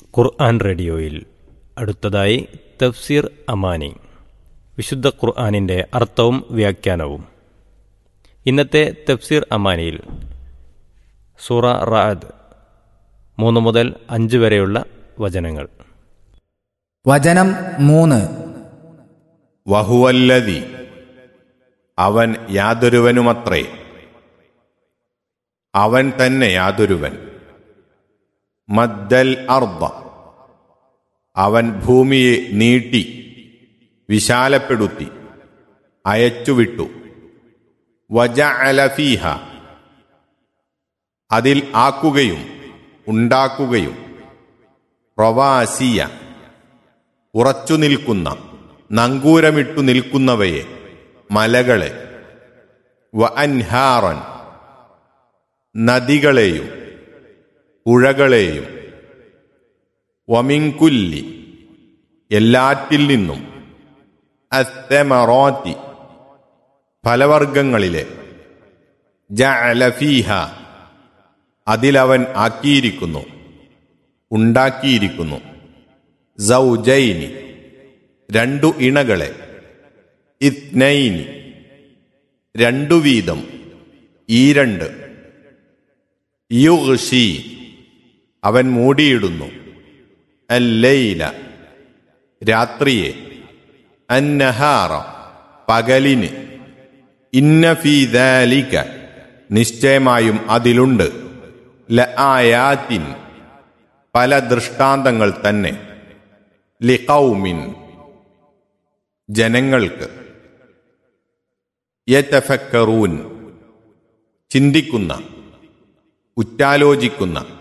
ഖുർആൻ റേഡിയോയിൽ അടുത്തതായി തഫ്സീർ അമാനി വിശുദ്ധ ഖുർആനിൻ്റെ അർത്ഥവും വ്യാഖ്യാനവും ഇന്നത്തെ തഫ്സീർ അമാനിയിൽ സൂറ റാദ് മൂന്ന് മുതൽ അഞ്ച് വരെയുള്ള വചനങ്ങൾ വചനം മൂന്ന് വഹുവല്ലതി അവൻ യാതൊരുവനുമത്രേ അവൻ തന്നെ യാതൊരുവൻ മദ്ദൽ അർദ അവൻ ഭൂമിയെ നീട്ടി വിശാലപ്പെടുത്തി അയച്ചുവിട്ടു വജ അലഫീഹ അതിൽ ആക്കുകയും ഉണ്ടാക്കുകയും പ്രവാസിയ ഉറച്ചു നിൽക്കുന്ന നങ്കൂരമിട്ടു നിൽക്കുന്നവയെ മലകളെ വ അൻഹാറൻ നദികളെയും പുഴകളെയും വമിങ്കുല്ലി എല്ലാറ്റിൽ നിന്നും അസ്തമറോത്തി ഫലവർഗങ്ങളിലെ ജഅലഫീഹ അതിലവൻ ആക്കിയിരിക്കുന്നു ഉണ്ടാക്കിയിരിക്കുന്നു സൗജൈനി രണ്ടു ഇണകളെ ഇത്നൈനി രണ്ടു വീതം ഈ രണ്ട് യുഗ്ഷി അവൻ മൂടിയിടുന്നു അല്ലൈല രാത്രിയെ അന്നഹാറ പകലിന് ഇന്നഫീദാലിക നിശ്ചയമായും അതിലുണ്ട് ല ആയാത്തിൻ പല ദൃഷ്ടാന്തങ്ങൾ തന്നെ ലിഖൗമിൻ ജനങ്ങൾക്ക് യതഫക്കറൂൻ ചിന്തിക്കുന്ന ഉറ്റാലോചിക്കുന്ന